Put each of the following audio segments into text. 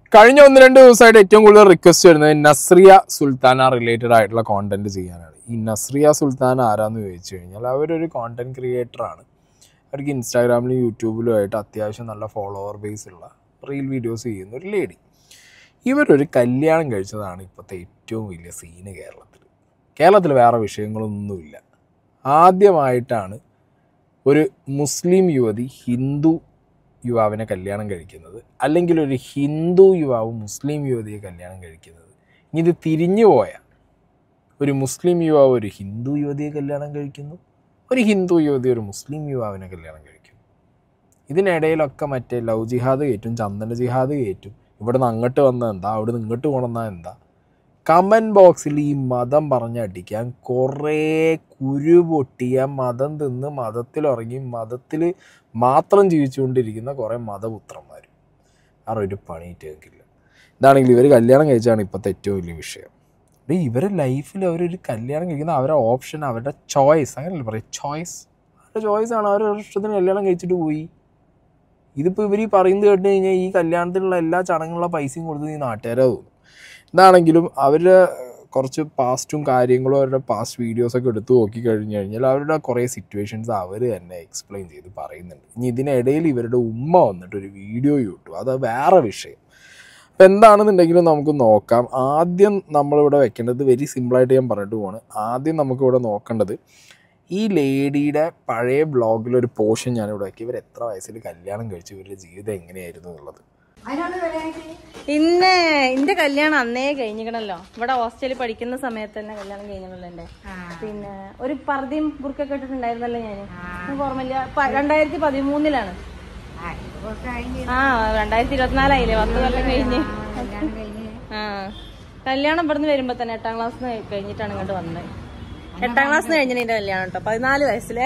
കഴിഞ്ഞ ഒന്ന് രണ്ട് ദിവസമായിട്ട് ഏറ്റവും കൂടുതൽ റിക്വസ്റ്റ് വരുന്നത് നസ്രിയ സുൽത്താന റിലേറ്റഡ് ആയിട്ടുള്ള കോണ്ടന്റ് ചെയ്യാനാണ് ഈ നസ്രിയ സുൽത്താന ആരാന്ന് ചോദിച്ചു കഴിഞ്ഞാൽ അവരൊരു കോണ്ടന്റ് ക്രിയേറ്റർ ആണ് അവർക്ക് ഇൻസ്റ്റാഗ്രാമിലും യൂട്യൂബിലും ആയിട്ട് അത്യാവശ്യം നല്ല ഫോളോവർ ബേസ് ഉള്ള റീൽ വീഡിയോസ് ചെയ്യുന്ന ഒരു ലേഡി ഇവരൊരു കല്യാണം കഴിച്ചതാണ് ഇപ്പോഴത്തെ ഏറ്റവും വലിയ സീന് കേരളത്തിൽ കേരളത്തിൽ വേറെ വിഷയങ്ങളൊന്നുമില്ല ആദ്യമായിട്ടാണ് ഒരു മുസ്ലിം യുവതി ഹിന്ദു യുവാവിനെ കല്യാണം കഴിക്കുന്നത് അല്ലെങ്കിൽ ഒരു ഹിന്ദു യുവാവ് മുസ്ലിം യുവതിയെ കല്യാണം കഴിക്കുന്നത് ഇനി ഇത് തിരിഞ്ഞു പോയാൽ ഒരു മുസ്ലിം യുവാവ് ഒരു ഹിന്ദു യുവതിയെ കല്യാണം കഴിക്കുന്നു ഒരു ഹിന്ദു യുവതി ഒരു മുസ്ലിം യുവാവിനെ കല്യാണം കഴിക്കുന്നു ഇതിനിടയിലൊക്കെ മറ്റേ ലവ് ജിഹാദ് കയറ്റും ചന്ദന ജിഹാദ് കയറ്റും ഇവിടുന്ന് അങ്ങോട്ട് വന്നത് എന്താ അവിടുന്ന് ഇങ്ങോട്ട് പോകണമെന്നാ എന്താ കമൻറ്റ് ബോക്സിൽ ഈ മതം പറഞ്ഞടിക്കാൻ കുറേ കുരു പൊട്ടിയ മതം തിന്ന് മതത്തിലിറങ്ങി മതത്തിൽ മാത്രം ജീവിച്ചുകൊണ്ടിരിക്കുന്ന കുറേ മതപുത്രന്മാർ വേറെ ഒരു പണിയിട്ട് കേൾക്കില്ല ഇതാണെങ്കിൽ ഇവർ കല്യാണം കഴിച്ചാണ് ഇപ്പോഴത്തെ ഏറ്റവും വലിയ വിഷയം ഡേ ഇവരെ ലൈഫിൽ അവരൊരു കല്യാണം കഴിക്കുന്ന അവരുടെ ഓപ്ഷൻ അവരുടെ ചോയ്സ് അങ്ങനെയല്ലേ പറയും ചോയ്സ് അവരുടെ ചോയ്സ് ആണ് അവർ ഒരു ഇഷ്ടത്തിന് കല്യാണം കഴിച്ചിട്ട് പോയി ഇതിപ്പോൾ ഇവർ ഈ പറയുന്നത് കേട്ട് കഴിഞ്ഞാൽ ഈ കല്യാണത്തിനുള്ള എല്ലാ ചടങ്ങുള്ള പൈസയും കൊടുത്ത് ഈ നാട്ടുകാരെ തോന്നും എന്താണെങ്കിലും അവരുടെ കുറച്ച് പാസ്റ്റും കാര്യങ്ങളും അവരുടെ പാസ്റ്റ് വീഡിയോസൊക്കെ എടുത്ത് നോക്കി കഴിഞ്ഞ് കഴിഞ്ഞാൽ അവരുടെ കുറേ സിറ്റുവേഷൻസ് അവർ തന്നെ എക്സ്പ്ലെയിൻ ചെയ്ത് പറയുന്നുണ്ട് ഇനി ഇതിനിടയിൽ ഇവരുടെ ഉമ്മ വന്നിട്ട് ഒരു വീഡിയോ ഇട്ടു അത് വേറെ വിഷയം അപ്പം എന്താണെന്നുണ്ടെങ്കിലും നമുക്ക് നോക്കാം ആദ്യം നമ്മളിവിടെ വെക്കേണ്ടത് വെരി സിമ്പിളായിട്ട് ഞാൻ പറഞ്ഞിട്ട് പോവാണ് ആദ്യം നമുക്കിവിടെ നോക്കേണ്ടത് ഈ ലേഡിയുടെ പഴയ ബ്ലോഗിൽ ഒരു പോർഷൻ ഞാനിവിടെ വെക്കി ഇവർ എത്ര വയസ്സിൽ കല്യാണം കഴിച്ചു ഇവരുടെ ജീവിതം എങ്ങനെയായിരുന്നു എന്നുള്ളത് ഇന്നെ എന്റെ കല്യാണം അന്നേ കഴിഞ്ഞിക്കണല്ലോ ഇവിടെ ഹോസ്റ്റലിൽ പഠിക്കുന്ന സമയത്ത് തന്നെ കല്യാണം കഴിഞ്ഞല്ലോ എന്റെ പിന്നെ ഒരു പർദ്ദയും ബുർക്കൊക്കെ ഇട്ടിട്ടുണ്ടായിരുന്നല്ലോ ഞാന് എനിക്ക് ഓർമ്മയില്ല പ- രണ്ടായിരത്തി പതിമൂന്നിലാണ് ആ രണ്ടായിരത്തി ഇരുപത്തിനാലായില്ലേ പത്ത് കൊല്ലം കഴിഞ്ഞ് ആ കല്യാണം ഇവിടുന്ന് വരുമ്പോ തന്നെ എട്ടാം ക്ലാസ് കഴിഞ്ഞിട്ടാണ് ഇങ്ങോട്ട് വന്നത് എട്ടാം ക്ലാസ് കഴിഞ്ഞിട്ട് എന്റെ കല്യാണം കേട്ടോ പതിനാല് വയസ്സിലേ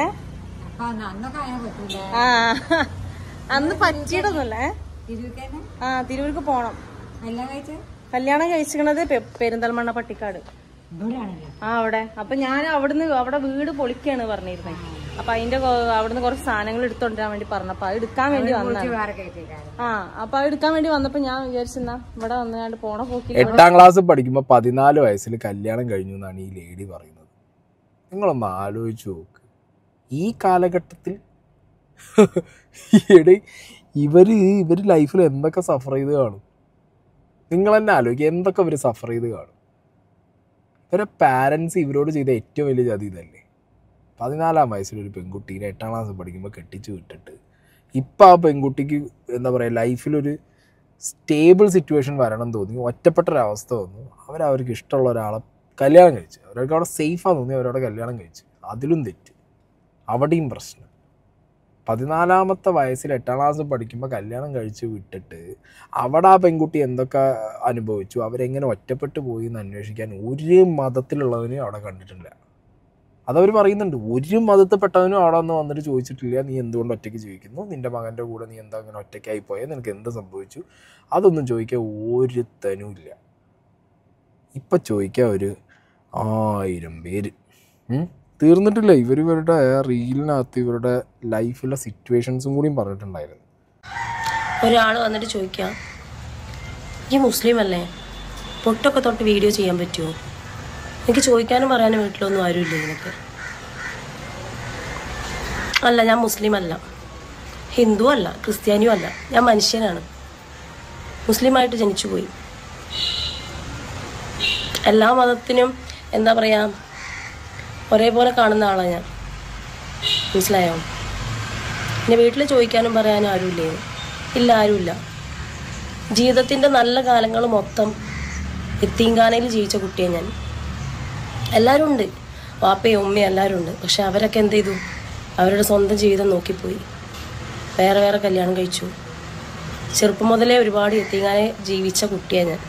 ആ അന്ന് പറ്റിയിട്ടൊന്നുമല്ലേ ആ തിരൂർക്ക് പോണം കല്യാണം കഴിച്ചിരിക്കണത് പെ- പെരിന്തൽമണ്ണ പട്ടിക്കാട് ആ അവിടെ അപ്പൊ ഞാൻ അവിടുന്ന് അവിടെ വീട് പൊളിക്കാണ് പറഞ്ഞിരുന്നത് അപ്പൊ അതിന്റെ കൊ- അവിടുന്ന് കുറച്ച് സാധനങ്ങൾ എടുത്തോണ്ടിരാൻ വേണ്ടി പറഞ്ഞപ്പോ അത് എടുക്കാൻ വേണ്ടി വന്നതാണ് ആ അപ്പൊ അത് എടുക്കാൻ വേണ്ടി വന്നപ്പോ ഞാൻ വിചാരിച്ചെന്നാ ഇവിടെ വന്നാണ്ട് പോണ പോക്കി എട്ടാം ക്ലാസ് പഠിക്കുമ്പോൾ പതിനാല് വയസ്സിൽ കല്യാണം കഴിഞ്ഞു എന്നാണ് ഈ ലേഡി പറയുന്നത് നിങ്ങളൊന്ന് ആലോചിച്ച് നോക്ക് ഈ കാലഘട്ടത്തിൽ എടേ ഇവര് ഇവർ ലൈഫിൽ എന്തൊക്കെ സഫർ ചെയ്ത് കാണും നിങ്ങൾ തന്നെ ആലോചിക്കുക എന്തൊക്കെ ഇവർ സഫർ ചെയ്ത് കാണും ഇവരെ പാരൻസ് ഇവരോട് ചെയ്ത ഏറ്റവും വലിയ ചതി ഇതല്ലേ പതിനാലാം വയസ്സിൽ ഒരു പെൺകുട്ടീനെ എട്ടാം ക്ലാസ് പഠിക്കുമ്പോൾ കെട്ടിച്ച് വിട്ടിട്ട് ഇപ്പം ആ പെൺകുട്ടിക്ക് എന്താ പറയുക ലൈഫിലൊരു സ്റ്റേബിൾ സിറ്റുവേഷൻ വരണം തോന്നി ഒറ്റപ്പെട്ട ഒരവസ്ഥ വന്നു അവർ അവർക്ക് ഇഷ്ടമുള്ള ഒരാളെ കല്യാണം കഴിച്ചു അവർക്ക് അവിടെ സേഫാന്ന് തോന്നി അവരവിടെ കല്യാണം കഴിച്ചു അതിലും തെറ്റ് അവിടെയും പ്രശ്നം പതിനാലാമത്തെ വയസ്സിൽ എട്ടാം ക്ലാസ് പഠിക്കുമ്പോൾ കല്യാണം കഴിച്ച് വിട്ടിട്ട് അവിടെ ആ പെൺകുട്ടി എന്തൊക്കെ അനുഭവിച്ചു അവരെങ്ങനെ ഒറ്റപ്പെട്ടു പോയി എന്ന് അന്വേഷിക്കാൻ ഒരു മതത്തിലുള്ളവനും അവിടെ കണ്ടിട്ടില്ല അതവർ പറയുന്നുണ്ട് ഒരു മതത്തിൽപ്പെട്ടവനും അവിടെ ഒന്ന് വന്നിട്ട് ചോദിച്ചിട്ടില്ല നീ എന്തുകൊണ്ട് ഒറ്റയ്ക്ക് ജീവിക്കുന്നു നിന്റെ മകൻ്റെ കൂടെ നീ എന്താ അങ്ങനെ ഒറ്റയ്ക്കായി പോയത് നിനക്ക് എന്ത് സംഭവിച്ചു അതൊന്നും ചോദിക്കാൻ ഒരുത്തനും ഇല്ല ഇപ്പം ചോദിക്കാൻ ഒരു ആയിരം പേര് ഉം? തീർന്നിട്ടില്ല ഇവർ ഇവരുടെ റീലിനകത്ത് ഇവരുടെ ലൈഫിലെ സിറ്റുവേഷൻസും കൂടിയും പറഞ്ഞിട്ടുണ്ടായിരുന്നു ഒരാൾ വന്നിട്ട് ചോദിക്കാം ഈ മുസ്ലിം അല്ലേ പൊട്ടൊക്കെ തൊട്ട് വീഡിയോ ചെയ്യാൻ പറ്റുമോ എനിക്ക് ചോദിക്കാനും പറയാനും വീട്ടിലൊന്നും ആരുമില്ല നിനക്ക് അല്ല ഞാൻ മുസ്ലിം അല്ല ഹിന്ദു അല്ല ക്രിസ്ത്യാനിയും അല്ല ഞാൻ മനുഷ്യനാണ് മുസ്ലിമായിട്ട് ജനിച്ചു പോയി എല്ലാ മതത്തിനും എന്താ പറയുക ഒരേപോലെ കാണുന്ന ആളാണ് ഞാൻ മനസ്സിലായോ പിന്നെ വീട്ടിൽ ചോദിക്കാനും പറയാനും ആരുമില്ലേ ഇല്ല ആരുമില്ല ജീവിതത്തിൻ്റെ നല്ല കാലങ്ങൾ മൊത്തം എത്തീങ്കാനയിൽ ജീവിച്ച കുട്ടിയാണ് ഞാൻ എല്ലാവരും ഉണ്ട് വാപ്പയും ഉമ്മയും എല്ലാവരും ഉണ്ട് പക്ഷെ അവരൊക്കെ എന്ത് ചെയ്തു അവരുടെ സ്വന്തം ജീവിതം നോക്കിപ്പോയി വേറെ വേറെ കല്യാണം കഴിച്ചു ചെറുപ്പം മുതലേ ഒരുപാട് എത്തിങ്ങാനെ ജീവിച്ച കുട്ടിയാണ് ഞാൻ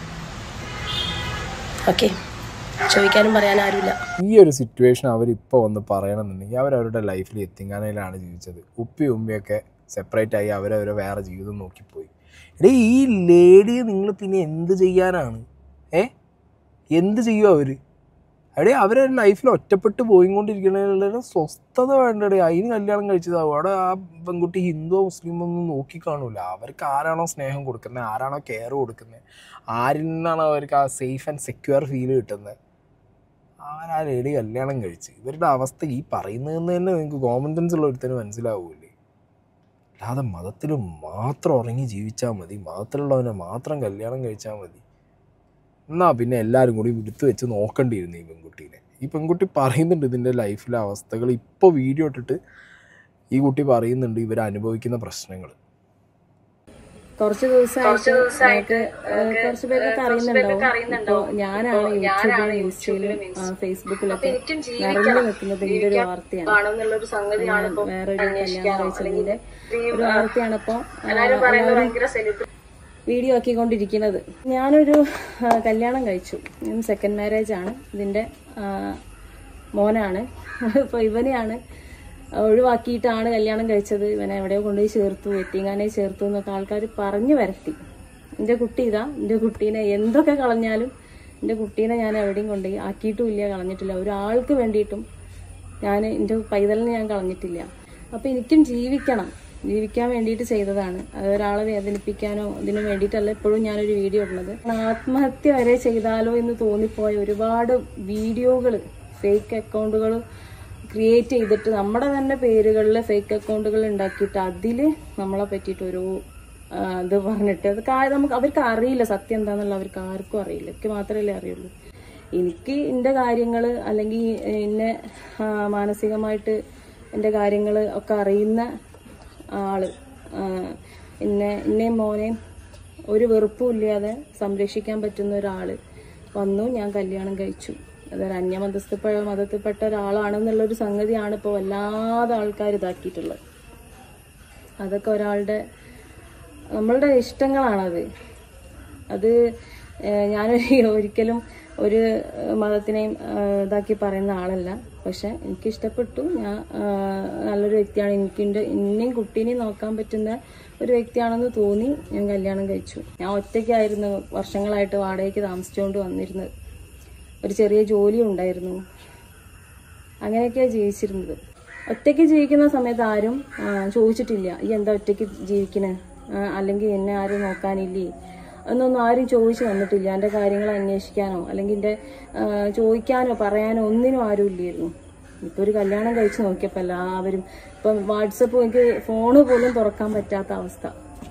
ഓക്കെ ചോദിക്കാനും പറയാനും ആരുമില്ല ഈ ഒരു സിറ്റുവേഷൻ അവരിപ്പോൾ വന്ന് പറയണമെന്നുണ്ടെങ്കിൽ അവരവരുടെ ലൈഫിൽ എത്തിങ്ങാനയിലാണ് ജീവിച്ചത് ഉപ്പി ഉമ്മയൊക്കെ സെപ്പറേറ്റ് ആയി അവരവരെ വേറെ ജീവിതം നോക്കിപ്പോയി എടേ ഈ ലേഡിയെ നിങ്ങൾ പിന്നെ എന്ത് ചെയ്യാനാണ് ഏ എന്ത് ചെയ്യും അവർ അവിടെ അവരെ ലൈഫിൽ ഒറ്റപ്പെട്ട് പോയിക്കൊണ്ടിരിക്കുന്നതിലുള്ള സ്വസ്ഥത വേണ്ടടേ അതിന് കല്യാണം കഴിച്ചതാവും അവിടെ ആ പെൺകുട്ടി ഹിന്ദുവോ മുസ്ലിമോ ഒന്നും നോക്കി കാണൂല അവർക്ക് ആരാണോ സ്നേഹം കൊടുക്കുന്നത് ആരാണോ കെയർ കൊടുക്കുന്നത് ആരിൽ നിന്നാണ് അവർക്ക് ആ സേഫ് ആൻഡ് സെക്യൂർ ഫീൽ കിട്ടുന്നത് ആരാ ലേഡി കല്യാണം കഴിച്ച് ഇവരുടെ അവസ്ഥ ഈ പറയുന്നതെന്ന് തന്നെ നിങ്ങൾക്ക് കോമൺ സെൻസ് ഉള്ള ഒരുത്തന് മനസ്സിലാവൂലേ അല്ലാതെ മതത്തിൽ മാത്രം ഉറങ്ങി ജീവിച്ചാൽ മതി മതത്തിലുള്ളവനെ മാത്രം കല്യാണം കഴിച്ചാൽ മതി എന്നാ പിന്നെ എല്ലാവരും കൂടി എടുത്ത് വെച്ച് നോക്കേണ്ടിയിരുന്നു ഈ പെൺകുട്ടീനെ ഈ പെൺകുട്ടി പറയുന്നുണ്ട് ഇതിൻ്റെ ലൈഫിലെ അവസ്ഥകൾ ഇപ്പോൾ വീഡിയോ ഇട്ടിട്ട് ഈ കുട്ടി പറയുന്നുണ്ട് ഇവർ അനുഭവിക്കുന്ന പ്രശ്നങ്ങൾ കുറച്ച് ദിവസമായിട്ട് ഞങ്ങൾക്ക് കുറച്ച് പേരൊക്കെ അറിയുന്നുണ്ടാവും ഇപ്പൊ ഞാനാണ് യൂട്യൂബിലും ഇൻസ്റ്റയിലും ആ, ഫേസ്ബുക്കിലൊക്കെ നിറഞ്ഞു നിൽക്കുന്നത് ഇതിന്റെ ഒരു വാർത്തയാണ് ഞാൻ വേറൊരു കല്യാണം കഴിച്ചതിന്റെ ഒരു വാർത്തയാണ് ഇപ്പൊ എല്ലാവരും വീഡിയോ ആക്കിക്കൊണ്ടിരിക്കുന്നത് ഞാനൊരു ആ, കല്യാണം കഴിച്ചു സെക്കൻഡ് മാരേജ് ആണ് ഇതിന്റെ ആ, മോനാണ് അപ്പോൾ ഇവനെയാണ് ഒഴിവാക്കിയിട്ടാണ് കല്യാണം കഴിച്ചത് ഇവനെ എവിടെയോ കൊണ്ടുപോയി ചേർത്തു എത്തിങ്ങാനെ ചേർത്തു എന്നൊക്കെ ആൾക്കാർ പറഞ്ഞു വരട്ടി എൻ്റെ കുട്ടി ഇതാ എൻ്റെ കുട്ടീനെ എന്തൊക്കെ കളഞ്ഞാലും എൻ്റെ കുട്ടീനെ ഞാൻ എവിടെയും കൊണ്ടുപോയി ആക്കിയിട്ടുമില്ല കളഞ്ഞിട്ടില്ല ഒരാൾക്ക് വേണ്ടിയിട്ടും ഞാൻ എൻ്റെ പൈതലിനെ ഞാൻ കളഞ്ഞിട്ടില്ല അപ്പം എനിക്കും ജീവിക്കണം ജീവിക്കാൻ വേണ്ടിയിട്ട് ചെയ്തതാണ് അത് ഒരാളെ വേദനിപ്പിക്കാനോ ഇതിനു വേണ്ടിയിട്ടല്ല എപ്പോഴും ഞാനൊരു വീഡിയോ ഇടുന്നത് ആത്മഹത്യ വരെ ചെയ്താലോ എന്ന് തോന്നിപ്പോയ ഒരുപാട് വീഡിയോകൾ ഫേക്ക് അക്കൗണ്ടുകൾ ക്രിയേറ്റ് ചെയ്തിട്ട് നമ്മുടെ തന്നെ പേരുകളിൽ ഫേക്ക് അക്കൗണ്ടുകൾ ഉണ്ടാക്കിയിട്ട് അതിൽ നമ്മളെ പറ്റിയിട്ട് ഒരു ആ, ഇത് പറഞ്ഞിട്ട് അത് കാ- നമുക്ക് അവർക്ക് അറിയില്ല സത്യം എന്താന്നുള്ള അവർക്ക് ആർക്കും അറിയില്ല എനിക്ക് മാത്രമല്ലേ അറിയുള്ളൂ എനിക്ക് എൻ്റെ കാര്യങ്ങൾ അല്ലെങ്കിൽ എന്നെ ആ, മാനസികമായിട്ട് എൻ്റെ കാര്യങ്ങൾ ഒക്കെ അറിയുന്ന ആള് ആ, എന്നെ എന്നെയും മോനെയും ഒരു വെറുപ്പും ഇല്ലാതെ സംരക്ഷിക്കാൻ പറ്റുന്ന ഒരാള് വന്നു ഞാൻ കല്യാണം കഴിച്ചു അതൊരു അന്യമതസ്ഥപ്പെട്ട മതത്തിൽപ്പെട്ട ഒരാളാണെന്നുള്ളൊരു സംഗതിയാണ് ഇപ്പോൾ വല്ലാതെ ആൾക്കാർ ഇതാക്കിയിട്ടുള്ളത് അതൊക്കെ ഒരാളുടെ നമ്മളുടെ ഇഷ്ടങ്ങളാണത് അത് ഏഹ്, ഞാനൊരു ഒരിക്കലും ഒരു ഏഹ്, മതത്തിനെയും ഏഹ്, ഇതാക്കി പറയുന്ന ആളല്ല പക്ഷെ എനിക്ക് ഇഷ്ടപ്പെട്ടു ഞാൻ ഏഹ്, നല്ലൊരു വ്യക്തിയാണ് എനിക്ക് എൻ്റെ എന്നെയും കുട്ടീനെയും നോക്കാൻ പറ്റുന്ന ഒരു വ്യക്തിയാണെന്ന് തോന്നി ഞാൻ കല്യാണം കഴിച്ചു ഞാൻ ഒറ്റയ്ക്കായിരുന്നു വർഷങ്ങളായിട്ട് വാടകയ്ക്ക് താമസിച്ചുകൊണ്ട് വന്നിരുന്നത് ഒരു ചെറിയ ജോലി ഉണ്ടായിരുന്നു അങ്ങനെയൊക്കെയാണ് ജീവിച്ചിരുന്നത് ഒറ്റയ്ക്ക് ജീവിക്കുന്ന സമയത്ത് ആരും ആ, ചോദിച്ചിട്ടില്ല ഈ എന്താ ഒറ്റയ്ക്ക് ജീവിക്കണേ ആ, അല്ലെങ്കിൽ എന്നെ ആരും നോക്കാനില്ലേ എന്നൊന്നും ആരും ചോദിച്ചു വന്നിട്ടില്ല എൻ്റെ കാര്യങ്ങൾ അന്വേഷിക്കാനോ അല്ലെങ്കിൽ എൻ്റെ ആ, ചോദിക്കാനോ പറയാനോ ഒന്നിനും ആരും ഇല്ലായിരുന്നു ഇപ്പൊ ഒരു കല്യാണം കഴിച്ച് നോക്കിയപ്പോൾ എല്ലാവരും ഇപ്പം വാട്സപ്പ് എനിക്ക് ഫോണ് പോലും തുറക്കാൻ പറ്റാത്ത അവസ്ഥ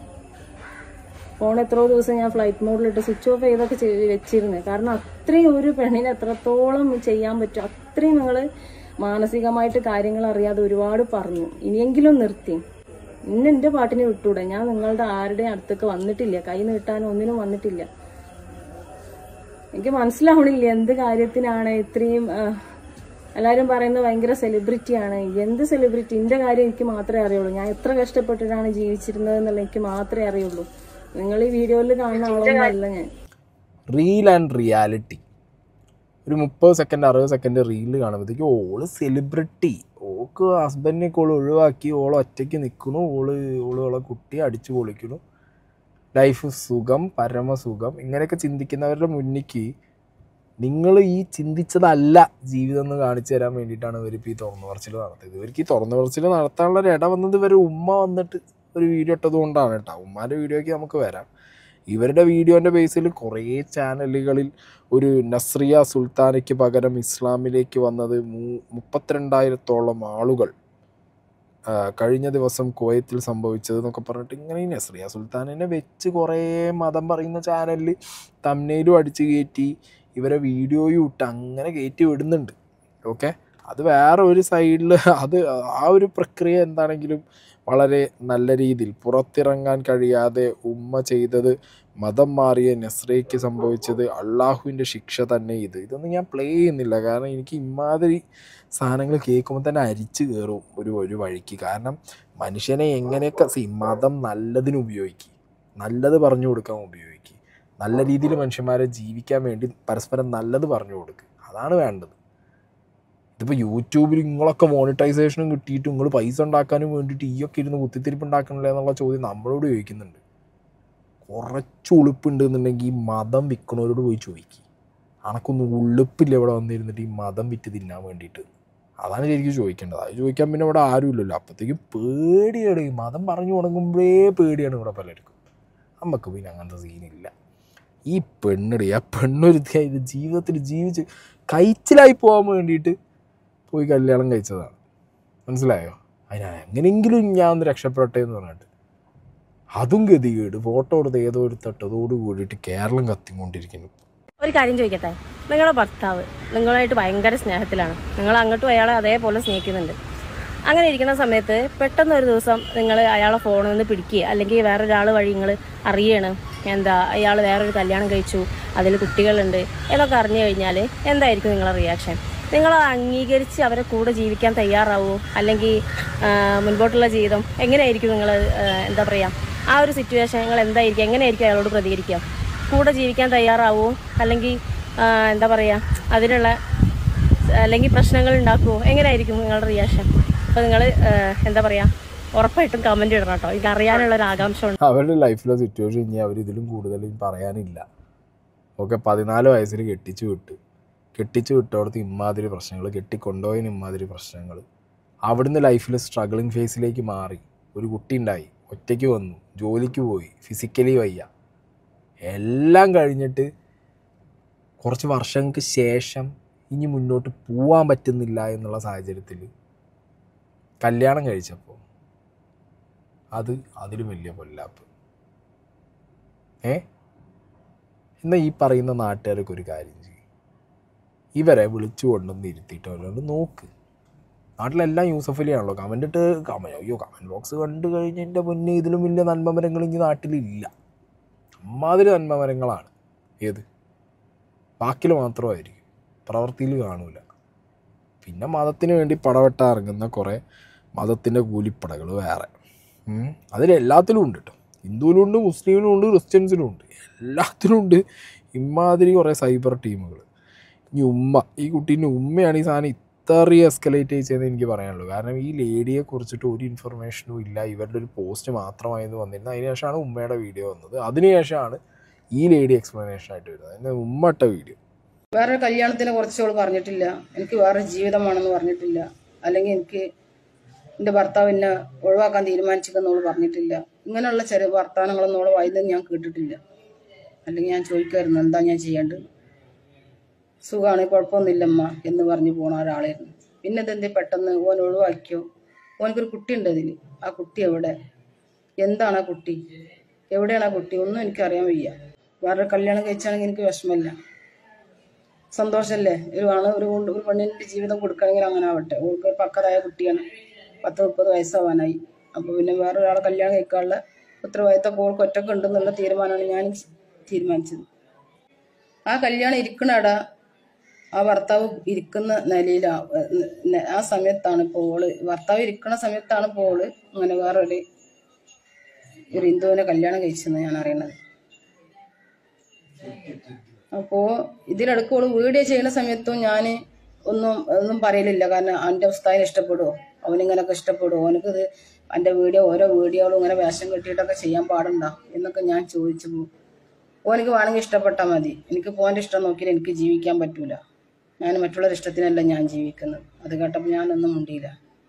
ഫോൺ എത്രയോ ദിവസം ഞാൻ ഫ്ലൈറ്റ് മോഡിലിട്ട് സ്വിച്ച് ഓഫ് ചെയ്തൊക്കെ ചെയ്ത് വെച്ചിരുന്നു കാരണം അത്രയും ഒരു പെണ്ണിന് എത്രത്തോളം ചെയ്യാൻ പറ്റും അത്രയും നിങ്ങൾ മാനസികമായിട്ട് കാര്യങ്ങൾ അറിയാതെ ഒരുപാട് പറഞ്ഞു ഇനിയെങ്കിലും നിർത്തി ഇന്ന് എന്റെ പാട്ടിന് വിട്ടൂടെ ഞാൻ നിങ്ങളുടെ ആരുടെയും അടുത്തൊക്കെ വന്നിട്ടില്ല കൈ നീട്ടാനോ ഒന്നിനും വന്നിട്ടില്ല എനിക്ക് മനസ്സിലാവണില്ല എന്ത് കാര്യത്തിനാണ് ഇത്രയും ആ, എല്ലാവരും പറയുന്നത് ഭയങ്കര സെലിബ്രിറ്റിയാണ് എന്ത് സെലിബ്രിറ്റി എന്റെ കാര്യം എനിക്ക് മാത്രമേ അറിയുള്ളൂ ഞാൻ എത്ര കഷ്ടപ്പെട്ടിട്ടാണ് ജീവിച്ചിരുന്നത് എന്നുള്ള എനിക്ക് മാത്രമേ അറിയുള്ളൂ നിങ്ങൾ ഈ വീഡിയോയിൽ കാണുന്ന ആളൊന്നും അല്ല ഞാൻ റീൽ ആൻഡ് റിയാലിറ്റി ഒരു മുപ്പത് സെക്കൻഡ് അറുപത് സെക്കൻഡ് റീല് കാണുമ്പോഴത്തേക്ക് ഓള് സെലിബ്രിറ്റി ഓക്ക് ഹസ്ബൻഡിനൊക്കെ ഓള് ഒഴിവാക്കി ഓള് ഒറ്റയ്ക്ക് നിൽക്കണു ഓള് ഓള് ഓളെ കുട്ടി അടിച്ചു പൊളിക്കണു ലൈഫ് സുഖം പരമസുഖം ഇങ്ങനെയൊക്കെ ചിന്തിക്കുന്നവരുടെ മുന്നിക്ക് നിങ്ങൾ ഈ ചിന്തിച്ചതല്ല ജീവിതം എന്ന് കാണിച്ചു തരാൻ വേണ്ടിയിട്ടാണ് ഇവരിപ്പോൾ ഈ തുറന്നു പറച്ചിൽ നടത്തിയത് ഇവർക്ക് ഈ തുറന്നു പറച്ചിൽ നടത്താനുള്ള ഒരു ഇട വന്നത് ഇവർ ഉമ്മ വന്നിട്ട് ഒരു വീഡിയോ ഇട്ടത് കൊണ്ടാണ് കേട്ടോ ഉമ്മാൻ്റെ വീഡിയോയ്ക്ക് നമുക്ക് വരാം ഇവരുടെ വീഡിയോൻ്റെ ബേസിൽ കുറേ ചാനലുകളിൽ ഒരു നസ്രിയ സുൽത്താനയ്ക്ക് പകരം ഇസ്ലാമിലേക്ക് വന്നത് മൂ- മുപ്പത്തിരണ്ടായിരത്തോളം ആളുകൾ ആ, കഴിഞ്ഞ ദിവസം കുവൈത്തിൽ സംഭവിച്ചത് എന്നൊക്കെ പറഞ്ഞിട്ട് ഇങ്ങനെ ഈ നസ്രിയ സുൽത്താനിനെ വെച്ച് കുറേ മതം പറയുന്ന ചാനലിൽ തമ്നയിലും അടിച്ച് കയറ്റി ഇവരെ വീഡിയോയും ഇട്ട് അങ്ങനെ കയറ്റി വിടുന്നുണ്ട് ഓക്കെ അത് വേറെ ഒരു സൈഡിൽ അത് ആ ഒരു പ്രക്രിയ എന്താണെങ്കിലും വളരെ നല്ല രീതിയിൽ പുറത്തിറങ്ങാൻ കഴിയാതെ ഉമ്മ ചെയ്തത് മതം മാറിയ നസ്രയ്ക്ക് സംഭവിച്ചത് അള്ളാഹുവിൻ്റെ ശിക്ഷ തന്നെ ഇത് ഇതൊന്നും ഞാൻ പ്ലേ ചെയ്യുന്നില്ല കാരണം എനിക്ക് ഇമാതിരി സാധനങ്ങൾ കേൾക്കുമ്പോൾ തന്നെ അരിച്ചു കയറും ഒരു ഒരു വഴിക്ക് കാരണം മനുഷ്യനെ എങ്ങനെയൊക്കെ സി മതം നല്ലതിന് ഉപയോഗിക്കുക നല്ലത് പറഞ്ഞു കൊടുക്കാൻ ഉപയോഗിക്കുക നല്ല രീതിയിൽ മനുഷ്യന്മാരെ ജീവിക്കാൻ വേണ്ടി പരസ്പരം നല്ലത് പറഞ്ഞു കൊടുക്കുക അതാണ് വേണ്ടത് ഇതിപ്പോൾ യൂട്യൂബിൽ നിങ്ങളൊക്കെ മോണിറ്റൈസേഷനും കിട്ടിയിട്ട് നിങ്ങൾ പൈസ ഉണ്ടാക്കാനും വേണ്ടിയിട്ട് ഈ ഒക്കെ ഇരുന്ന് കുത്തിത്തിരിപ്പ് ഉണ്ടാക്കണില്ലേ എന്നുള്ള ചോദ്യം നമ്മളോട് ചോദിക്കുന്നുണ്ട് കുറച്ച് ഉളുപ്പുണ്ട് എന്നുണ്ടെങ്കിൽ ഈ മതം വിൽക്കണവരോട് പോയി ചോദിക്കുക അനക്കൊന്നും ഉള്ളിപ്പില്ല ഇവിടെ വന്നിരുന്നിട്ട് ഈ മതം വിറ്റ് തിന്നാൻ വേണ്ടിയിട്ട് അതാണ് ശരിക്കും ചോദിക്കേണ്ടത് അത് ചോദിക്കാൻ പിന്നെ ഇവിടെ ആരുമില്ലല്ലോ അപ്പോഴത്തേക്കും പേടിയാണ് ഈ മതം പറഞ്ഞു തുടങ്ങുമ്പോഴേ പേടിയാണ് ഇവിടെ പലർക്കും നമുക്ക് പിന്നെ അങ്ങനത്തെ സീനില്ല ഈ പെണ്ണിടി ആ പെണ്ണൊരുത്തി ഇത് ജീവിതത്തിൽ ജീവിച്ച് കഴിച്ചിലായി പോകാൻ വേണ്ടിയിട്ട് പോയി കല്യാണം കഴിച്ചതാണ് മനസ്സിലായോ അതിനാ എങ്ങനെയെങ്കിലും ഞാൻ ഒന്ന് രക്ഷപ്പെടട്ടെ എന്ന് പറഞ്ഞിട്ട് അതും ഗതികേട് ഫോട്ടോ എടുത്ത് ഏതോ ഒരു തട്ടതോട് കൂടിയിട്ട് കേരളം കത്തിക്കൊണ്ടിരിക്കുന്നു ഒരു കാര്യം ചോദിക്കട്ടെ നിങ്ങളുടെ ഭർത്താവ് നിങ്ങളുമായിട്ട് ഭയങ്കര സ്നേഹത്തിലാണ് നിങ്ങൾ അങ്ങോട്ടും അയാളെ അതേപോലെ സ്നേഹിക്കുന്നുണ്ട് അങ്ങനെ ഇരിക്കുന്ന സമയത്ത് പെട്ടെന്ന് ഒരു ദിവസം നിങ്ങൾ അയാളെ ഫോണിൽ നിന്ന് പിടിക്കുക അല്ലെങ്കിൽ വേറൊരാൾ വഴി നിങ്ങൾ അറിയണം എന്താ അയാൾ വേറൊരു കല്യാണം കഴിച്ചു അതിൽ കുട്ടികളുണ്ട് എന്നൊക്കെ അറിഞ്ഞു കഴിഞ്ഞാൽ എന്തായിരിക്കും നിങ്ങളുടെ റിയാക്ഷൻ നിങ്ങൾ അംഗീകരിച്ച് അവരെ കൂടെ ജീവിക്കാൻ തയ്യാറാവോ അല്ലെങ്കിൽ ആ, മുൻപോട്ടുള്ള ജീവിതം എങ്ങനെയായിരിക്കും നിങ്ങൾ എന്താ പറയുക ആ ഒരു സിറ്റുവേഷൻ നിങ്ങൾ എന്തായിരിക്കും എങ്ങനെയായിരിക്കും അയാളോട് പ്രതികരിക്കുക കൂടെ ജീവിക്കാൻ തയ്യാറാവോ അല്ലെങ്കിൽ ആ, എന്താ പറയുക അതിനുള്ള അല്ലെങ്കിൽ പ്രശ്നങ്ങൾ ഉണ്ടാക്കുമോ എങ്ങനെയായിരിക്കും നിങ്ങളുടെ റിയാക്ഷൻ അപ്പോൾ നിങ്ങൾ എന്താ പറയുക ഉറപ്പായിട്ടും കമൻറ്റ് ഇടണം കേട്ടോ എനിക്ക് അറിയാനുള്ള ഒരു ആകാംക്ഷ ഉണ്ട് അവരുടെ ലൈഫിലെ സിറ്റുവേഷൻ ഇനി അവർ ഇതിലും കൂടുതൽ ഇനി പറയാനില്ല ഓക്കെ പതിനാല് വയസ്സിൽ കെട്ടിച്ചു വിട്ട് കെട്ടിച്ചു വിട്ടോടത്ത് ഇമ്മാതിരി പ്രശ്നങ്ങൾ കെട്ടിക്കൊണ്ടുപോയതിന് ഇമ്മാതിരി പ്രശ്നങ്ങൾ അവിടുന്ന് ലൈഫിൽ സ്ട്രഗിളിങ് ഫേസിലേക്ക് മാറി ഒരു കുട്ടി ഉണ്ടായി ഒറ്റയ്ക്ക് വന്നു ജോലിക്ക് പോയി ഫിസിക്കലി വയ്യ എല്ലാം കഴിഞ്ഞിട്ട് കുറച്ച് വർഷങ്ങൾക്ക് ശേഷം ഇനി മുന്നോട്ട് പോവാൻ പറ്റുന്നില്ല എന്നുള്ള സാഹചര്യത്തിൽ കല്യാണം കഴിച്ചപ്പോൾ അത് അതിലും വലിയ പൊല്ലാപ്പ് ഏ എന്നാൽ ഈ പറയുന്ന നാട്ടുകാരൊക്കെ ഒരു കാര്യം ചെയ്യും ഇവരെ വിളിച്ചു കൊണ്ടുവന്ന് ഇരുത്തിയിട്ട് അവരോട് നോക്ക് നാട്ടിലെല്ലാം യൂസഫ് അലിയാണല്ലോ കമൻ്റ് ഇട്ട് കമ അയ്യോ കമൻറ്റ് ബോക്സ് കണ്ടു കഴിഞ്ഞ് എൻ്റെ മുന്നേ ഇതിലും വലിയ നന്മമരങ്ങൾ ഇനി നാട്ടിലില്ല അമ്മാതിരി നന്മമരങ്ങളാണ് ഏത് വാക്കിൽ മാത്രമായിരിക്കും പ്രവൃത്തിയിൽ കാണൂല പിന്നെ മതത്തിന് വേണ്ടി പടവെട്ടാൻ ഇറങ്ങുന്ന കുറേ മതത്തിൻ്റെ കൂലിപ്പടകൾ വേറെ ഉം. അതിലെല്ലാത്തിലും ഉണ്ട് കേട്ടോ ഹിന്ദുവിലും ഉണ്ട് മുസ്ലിമിലും ഉണ്ട് ക്രിസ്ത്യൻസിലും ഉണ്ട് എല്ലാത്തിലും ഉണ്ട് ഇമാതിരി കുറേ സൈബർ ടീമുകൾ ഇനി ഉമ്മ ഈ കുട്ടീൻ്റെ ഉമ്മയാണ് ഈ സാധനം ഇത്രയും എസ്കലേറ്റ് ചെയ്തതെന്ന് എനിക്ക് പറയാനുള്ളൂ കാരണം ഈ ലേഡിയെ കുറിച്ചിട്ട് ഒരു ഇൻഫർമേഷനും ഇല്ല ഇവരുടെ ഒരു പോസ്റ്റ് മാത്രമായിരുന്നു വന്നിരുന്നത് അതിനുശേഷമാണ് ഉമ്മയുടെ വീഡിയോ വന്നത് അതിനുശേഷമാണ് ഈ ലേഡി എക്സ്പ്ലനേഷൻ ആയിട്ട് വരുന്നത് അതിന് ഉമ്മ ഇട്ട വീഡിയോ വേറെ കല്യാണത്തിനെ കുറിച്ച് അവൾ പറഞ്ഞിട്ടില്ല എനിക്ക് വേറെ ജീവിതമാണെന്ന് പറഞ്ഞിട്ടില്ല അല്ലെങ്കിൽ എനിക്ക് എൻ്റെ ഭർത്താവ് എന്നെ ഒഴിവാക്കാൻ തീരുമാനിച്ചെന്ന് അവൾ പറഞ്ഞിട്ടില്ല ഇങ്ങനെയുള്ള ചെറിയ വർത്തമാനങ്ങളൊന്നും അവൾ വായിന്ന് ഞാൻ കേട്ടിട്ടില്ല അല്ലെങ്കിൽ ഞാൻ ചോദിക്കുമായിരുന്നു എന്താ ഞാൻ ചെയ്യേണ്ടത് സുഖമാണ് കുഴപ്പമൊന്നുമില്ലമ്മ എന്ന് പറഞ്ഞു പോണ ഒരാളായിരുന്നു പിന്നെ ഇതെന്തേ പെട്ടെന്ന് ഓൻ ഒഴിവാക്കിയോ ഓനക്കൊരു കുട്ടി ഉണ്ട് അതിൽ ആ കുട്ടി എവിടെ എന്താണ് ആ കുട്ടി എവിടെയാണ് ആ കുട്ടി ഒന്നും എനിക്കറിയാൻ വയ്യ വേറെ കല്യാണം കഴിച്ചാണെങ്കിൽ എനിക്ക് വിഷമമില്ല സന്തോഷമല്ലേ ഒരു ആണ് ഒരു കൊണ്ട് ഒരു പെണ്ണിൻ്റെ ജീവിതം കൊടുക്കണമെങ്കിൽ അങ്ങനെ ആവട്ടെ ഓൾക്ക് ഒരു പക്വതായ കുട്ടിയാണ് പത്ത് മുപ്പത് വയസ്സാവാനായി അപ്പോൾ പിന്നെ വേറെ ഒരാളെ കല്യാണം കഴിക്കാനുള്ള ഉത്തരവാദിത്തം ഓൾക്ക് ഒറ്റക്ക് ഉണ്ടെന്നുള്ള തീരുമാനമാണ് ഞാൻ തീരുമാനിച്ചത് ആ കല്യാണം ഇരിക്കണട ആ ഭർത്താവ് ഇരിക്കുന്ന നിലയിൽ ആ സമയത്താണ് ഇപ്പോൾ ഓള് ഭർത്താവ് ഇരിക്കുന്ന സമയത്താണ് ഇപ്പോൾ ഓള് അങ്ങനെ വേറൊരു ഒരു ഹിന്ദുവിനെ കല്യാണം കഴിച്ചെന്ന് ഞാൻ അറിയണത് അപ്പോ ഇതിലിടക്ക് ഓള് വീഡിയോ ചെയ്യുന്ന സമയത്തും ഞാൻ ഒന്നും ഒന്നും പറയലില്ല കാരണം എൻ്റെ ഉസ്താദിനെ ഇഷ്ടപ്പെടുമോ അവനിങ്ങനൊക്കെ ഇഷ്ടപ്പെടുമോ അവനക്ക് ഇത് എൻ്റെ വീഡിയോ ഓരോ വീഡിയോകളും ഇങ്ങനെ വേഷം കെട്ടിയിട്ടൊക്കെ ചെയ്യാൻ പാടുണ്ടോ എന്നൊക്കെ ഞാൻ ചോദിച്ചു പോകും ഓനക്ക് വേണമെങ്കിൽ ഇഷ്ടപ്പെട്ടാൽ മതി എനിക്ക് പോൻ്റെ ഇഷ്ടം നോക്കിയാൽ എനിക്ക് ജീവിക്കാൻ പറ്റൂല ഞാൻ മറ്റുള്ളവരുടെ ഇഷ്ടത്തിനല്ല ഞാൻ ജീവിക്കുന്നത് അത് കേട്ടപ്പോൾ ഞാനൊന്നും മുണ്ടിയില്ല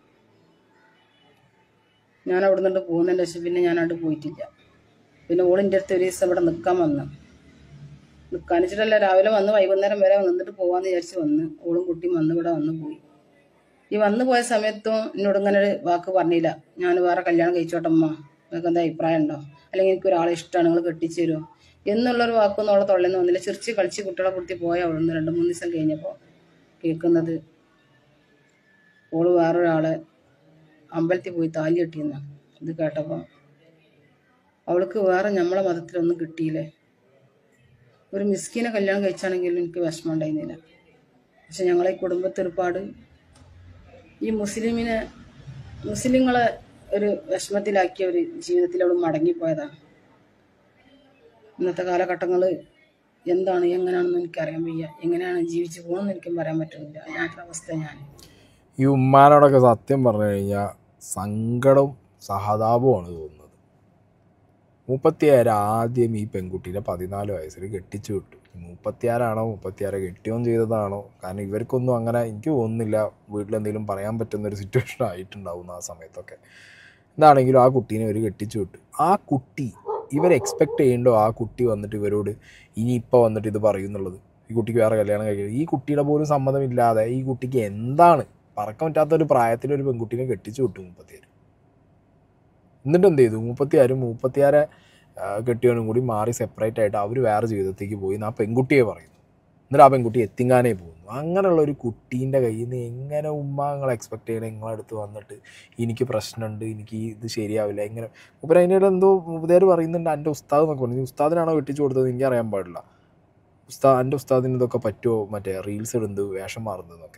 ഞാൻ അവിടെ നിന്നിട്ട് പോകുന്നതിൻ്റെ ശേഷം പിന്നെ ഞാൻ അവിടെ പോയിട്ടില്ല പിന്നെ ഓളിൻ്റെ അടുത്ത് ഒരു ദിവസം ഇവിടെ നിൽക്കാൻ വന്നു നിൽക്കാൻ വെച്ചിട്ടല്ല രാവിലെ വന്ന് വൈകുന്നേരം വരെ നിന്നിട്ട് പോവാന്ന് വിചാരിച്ച് വന്ന് ഓളും കുട്ടിയും വന്ന് ഇവിടെ വന്ന് പോയി ഈ വന്നു പോയ സമയത്തും എന്നോട് ഇങ്ങനെ ഒരു വാക്ക് പറഞ്ഞില്ല ഞാൻ വേറെ കല്യാണം കഴിച്ചോട്ടമ്മ നിങ്ങൾക്ക് എന്താ അഭിപ്രായം ഉണ്ടോ അല്ലെങ്കിൽ എനിക്ക് ഒരാളെ ഇഷ്ടമാണ് നിങ്ങൾ കെട്ടിച്ചു തരുമോ എന്നുള്ളൊരു വാക്കൊന്നും അവളെ തൊള്ളേന്ന് വന്നില്ല ചിരിച്ച് കളിച്ച് കുട്ടികളെ കുത്തി പോയ അവളൊന്ന് രണ്ട് മൂന്ന് ദിവസം കഴിഞ്ഞപ്പോൾ കേൾക്കുന്നത് ഓള് വേറൊരാളെ അമ്പലത്തിൽ പോയി താലി കെട്ടിയെന്ന് ഇത് കേട്ടപ്പോൾ അവൾക്ക് വേറെ നമ്മളെ മതത്തിലൊന്നും കിട്ടിയില്ലേ ഒരു മിസ്കിനെ കല്യാണം കഴിച്ചാണെങ്കിലും എനിക്ക് വിഷമം ഉണ്ടായിരുന്നില്ല പക്ഷെ ഞങ്ങളെ ഈ കുടുംബത്തിൽ ഒരുപാട് ഈ മുസ്ലിമിനെ മുസ്ലിങ്ങളെ ഒരു വിഷമത്തിലാക്കിയ ഒരു ജീവിതത്തിൽ അവൾ മടങ്ങിപ്പോയതാണ് ഇന്നത്തെ കാലഘട്ടങ്ങൾ എന്താണ് എങ്ങനെയാണെന്ന് എനിക്കറിയാൻ വയ്യ എങ്ങനെയാണ് ജീവിച്ചു പോകണമെന്ന് എനിക്കും പറയാൻ പറ്റുന്നില്ല അങ്ങനത്തെ അവസ്ഥ ഞാൻ ഈ ഉമ്മാനോടൊക്കെ സത്യം പറഞ്ഞു കഴിഞ്ഞാൽ സങ്കടവും സഹതാപവുമാണ് തോന്നുന്നത് മുപ്പത്തിയാറ് ആദ്യം ഈ പെൺകുട്ടീനെ പതിനാല് വയസ്സിൽ കെട്ടിച്ചു വിട്ടു മുപ്പത്തിയാറാണോ മുപ്പത്തിയാറ് കെട്ടിയോൻ ചെയ്തതാണോ കാരണം ഇവർക്കൊന്നും അങ്ങനെ എനിക്ക് തോന്നുന്നില്ല വീട്ടിലെന്തെങ്കിലും പറയാൻ പറ്റുന്ന ഒരു സിറ്റുവേഷൻ ആയിട്ടുണ്ടാവും ആ സമയത്തൊക്കെ എന്താണെങ്കിലും ആ കുട്ടീനെ ഒരു കെട്ടിച്ചു വിട്ടു ആ കുട്ടി ഇവർ എക്സ്പെക്ട് ചെയ്യണ്ടോ ആ കുട്ടി വന്നിട്ട് ഇവരോട് ഇനി ഇപ്പോൾ വന്നിട്ട് ഇത് പറയുന്നുള്ളത് ഈ കുട്ടിക്ക് വേറെ കല്യാണം കഴിക്കുന്നത് ഈ കുട്ടിയുടെ പോലും സമ്മതമില്ലാതെ ഈ കുട്ടിക്ക് എന്താണ് പറക്കാൻ പറ്റാത്ത ഒരു പ്രായത്തിൽ ഒരു പെൺകുട്ടീനെ കെട്ടിച്ചു വിട്ടു മുപ്പത്തിയാറ് എന്നിട്ട് എന്ത് ചെയ്തു മുപ്പത്തിയാറ് മുപ്പത്തിയാറ് കെട്ടിയവനും കൂടി മാറി സെപ്പറേറ്റ് ആയിട്ട് അവർ വേറെ ജീവിതത്തേക്ക് പോയി എന്ന് ആ പെൺകുട്ടിയെ പറയുന്നു എന്നിട്ട് ആ പെൺകുട്ടി എത്തിങ്ങാനേ പോകുന്നു അങ്ങനെയുള്ള ഒരു കുട്ടീൻ്റെ കയ്യിൽ നിന്ന് എങ്ങനെ ഉമ്മ നിങ്ങൾ എക്സ്പെക്ട് ചെയ്യണം നിങ്ങളെ അടുത്ത് വന്നിട്ട് എനിക്ക് പ്രശ്നമുണ്ട് എനിക്ക് ഇത് ശരിയാവില്ല എങ്ങനെ മുപ്പര് അതിനിടെ എന്തോ മുപ്പത്തേര് പറയുന്നുണ്ട് എൻ്റെ ഉസ്താദ് എന്നൊക്കെ പറഞ്ഞു ഉസ്താദിനാണോ കെട്ടിച്ചു കൊടുത്തത് എനിക്ക് അറിയാൻ പാടില്ല ഉസ്താദ് എൻ്റെ ഉസ്താദിന് ഇതൊക്കെ പറ്റുമോ മറ്റേ റീൽസ് ഇടുന്നത് വേഷം മാറുന്നതെന്നൊക്കെ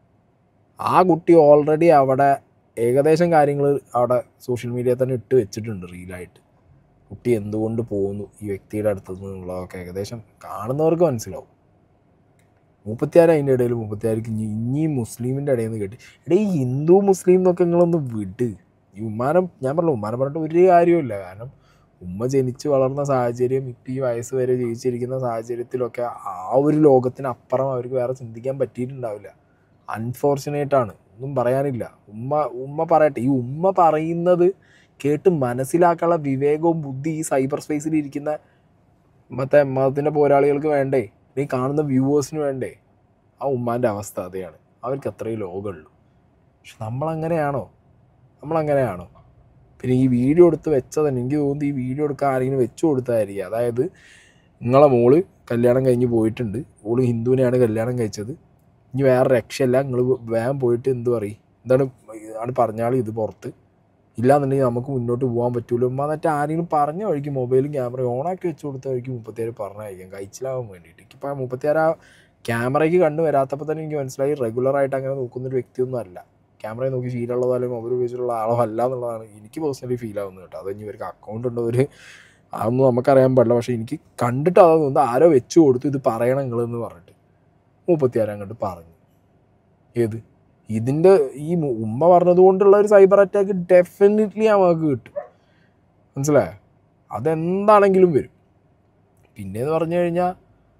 ആ കുട്ടി ഓൾറെഡി അവിടെ ഏകദേശം കാര്യങ്ങൾ അവിടെ സോഷ്യൽ മീഡിയ തന്നെ ഇട്ട് വെച്ചിട്ടുണ്ട് റീലായിട്ട് കുട്ടി എന്തുകൊണ്ട് പോകുന്നു ഈ വ്യക്തിയുടെ അടുത്ത് നിന്നുള്ളതൊക്കെ ഏകദേശം കാണുന്നവർക്ക് മനസ്സിലാവും മുപ്പത്തിയാറ് അതിൻ്റെ ഇടയിൽ മുപ്പത്തിയാർക്ക് ഇനി ഇനിയും മുസ്ലിമിൻ്റെ ഇടയിൽ നിന്ന് കേട്ട് എടേ ഈ ഹിന്ദു മുസ്ലിം എന്നൊക്കെ നിങ്ങളൊന്ന് വിട് ഈ ഉമ്മാനം ഞാൻ പറഞ്ഞു ഉമ്മാനെ പറഞ്ഞിട്ട് ഒരു കാര്യമില്ല കാരണം ഉമ്മ ജനിച്ച് വളർന്ന സാഹചര്യം ഇപ്പം ഈ വയസ്സ് വരെ ജീവിച്ചിരിക്കുന്ന സാഹചര്യത്തിലൊക്കെ ആ ഒരു ലോകത്തിനപ്പുറം അവർക്ക് വേറെ ചിന്തിക്കാൻ പറ്റിയിട്ടുണ്ടാവില്ല അൺഫോർച്ചുനേറ്റ് ആണ് ഒന്നും പറയാനില്ല ഉമ്മ ഉമ്മ പറയട്ടെ ഈ ഉമ്മ പറയുന്നത് കേട്ട് മനസ്സിലാക്കാനുള്ള വിവേകവും ബുദ്ധി ഈ സൈബർ സ്പേസിൽ ഇരിക്കുന്ന മറ്റേ മതത്തിൻ്റെ പോരാളികൾക്ക് വേണ്ടേ ഈ കാണുന്ന വ്യൂവേഴ്സിന് വേണ്ടേ ആ ഉമ്മാൻ്റെ അവസ്ഥ അതെയാണ് അവർക്ക് അത്രയും ലോകമുള്ളൂ പക്ഷെ നമ്മളങ്ങനെയാണോ നമ്മളങ്ങനെയാണോ പിന്നെ ഈ വീഡിയോ എടുത്ത് വെച്ചത് തന്നെ എനിക്ക് തോന്നുന്നു ഈ വീഡിയോ എടുക്കാൻ ആരെങ്കിലും വെച്ചു കൊടുത്തായിരിക്കും അതായത് നിങ്ങളെ മോള് കല്യാണം കഴിഞ്ഞ് പോയിട്ടുണ്ട് ഓള് ഹിന്ദുവിനെയാണ് കല്യാണം കഴിച്ചത് ഇനി വേറെ രക്ഷയില്ല നിങ്ങൾ വേഗം പോയിട്ട് എന്ത് പറയും എന്താണ് ആണ് പറഞ്ഞാൽ ഇത് പുറത്ത് ഇല്ലാന്നുണ്ടെങ്കിൽ നമുക്ക് മുന്നോട്ട് പോകാൻ പറ്റൂല ഉമ്മ എന്നിട്ട് ആരെങ്കിലും പറഞ്ഞ വഴിക്ക് മൊബൈലും ക്യാമറയും ഓണാക്കി വെച്ച് കൊടുത്ത വഴിക്ക് മുപ്പത്തിയേഴ് പറഞ്ഞായിരിക്കും കഴിച്ചിലാവാൻ വേണ്ടിയിട്ട് എനിക്കിപ്പോൾ മുപ്പത്തിയാറ് ആ ക്യാമറയ്ക്ക് കണ്ടു വരാത്തപ്പോൾ തന്നെ എനിക്ക് മനസ്സിലായി റെഗുലറായിട്ട് അങ്ങനെ നോക്കുന്നൊരു വ്യക്തിയൊന്നും അല്ല ക്യാമറയെ നോക്കി ശീലമുള്ളതോ അല്ലെങ്കിൽ മൊബൈൽ ഉപയോഗിച്ചിട്ടുള്ള ആളോ അല്ല എന്നുള്ളതാണ് എനിക്ക് പേഴ്സണലി ഫീൽ ആവുന്നത് കേട്ടോ അത് ഇനി ഇവർക്ക് അക്കൗണ്ട് ഉണ്ടോ ഒരു അതൊന്നും നമുക്കറിയാൻ പാടില്ല പക്ഷേ എനിക്ക് കണ്ടിട്ട് അതൊന്നും തോന്നുന്നു ആരോ വെച്ച് കൊടുത്തു ഇത് പറയണം നിങ്ങളെന്ന് പറഞ്ഞിട്ട് മുപ്പത്തിയാറ് അങ്ങോട്ട് പറഞ്ഞു ഏത് ഇതിൻ്റെ ഈ മു- ഉമ്മ പറഞ്ഞത് കൊണ്ടുള്ള ഒരു സൈബർ അറ്റാക്ക് ഡെഫിനറ്റ്ലി നമുക്ക് കിട്ടും മനസ്സിലായോ അതെന്താണെങ്കിലും വരും പിന്നെന്ന് പറഞ്ഞു കഴിഞ്ഞാൽ